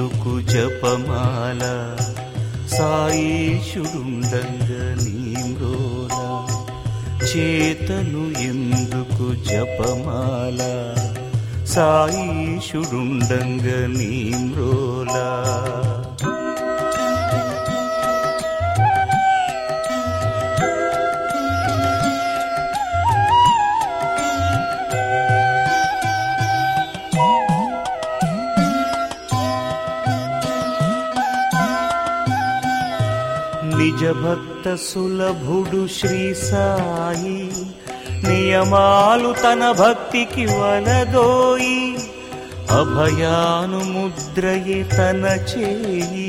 ఎందుకు జపమాల సాయిషుడుండంగ నీమ్రోల చేతను ఎందుకు జపమాల సాయిషుడుండంగ నీమ్రోలా నిజ భక్త సులభుడు శ్రీ సాయి నియమాలు తన భక్తికి వలదోయి అభయాను ముద్రయే తన చేయి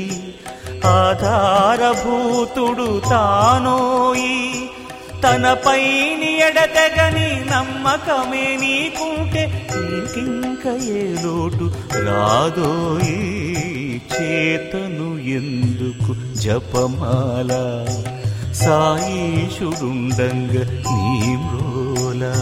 ఆధారభూతుడు తానోయి తనపైని ఎడతెగని నమ్మకమే నీకుంటే నీకింక ఏ లోటు రాదోయి చేతను ఎందుకు జపమాల సాయిషుడుండంగ నీ మ్రోలా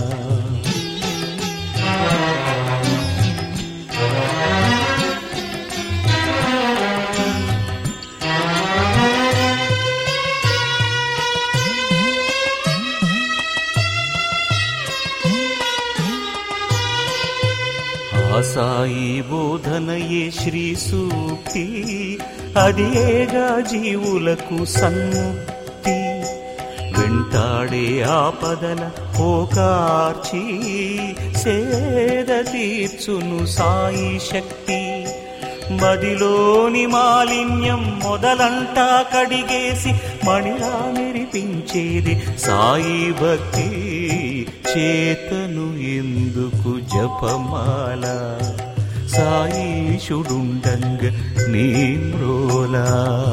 ఆ సాయి బోధనయే శ్రీ సూక్తి అదేగా జీవులకు సన్ముక్తి వెంటాడే ఆపదల పోకార్చి సేద తీర్చును సాయి శక్తి మదిలోని మాలిన్యం మొదలంటా కడిగేసి మణిలా మెరిపించేది సాయి భక్తి చేతను ఎందుకు జపమాల సాయిషుడుండంగ నీ మ్రోలా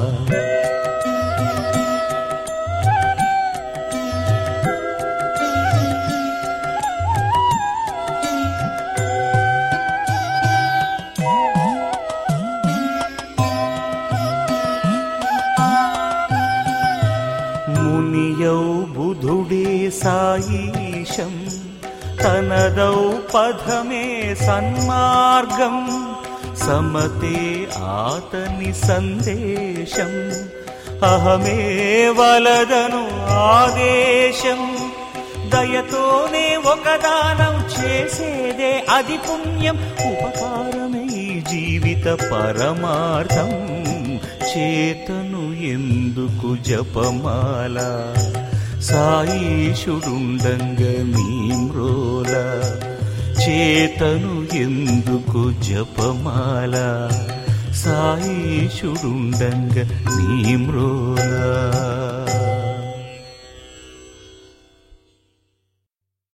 మునియౌ బుధుడే సాయీశం తనదౌ పథమే సన్మార్గం సమతే ఆతని సందేశం అహమే వలదను ఆదేశం దయతోనే ఒక దానం చేసేదే అది పుణ్యం ఉపకారమే ఈ జీవిత పరమార్థం చేతను ఎందుకు జపమాల సాయిషుడుండంగ నీ మ్రోల చేతను ఎందుకు జపమాల సాయిషుడుండంగ నీ మ్రోలా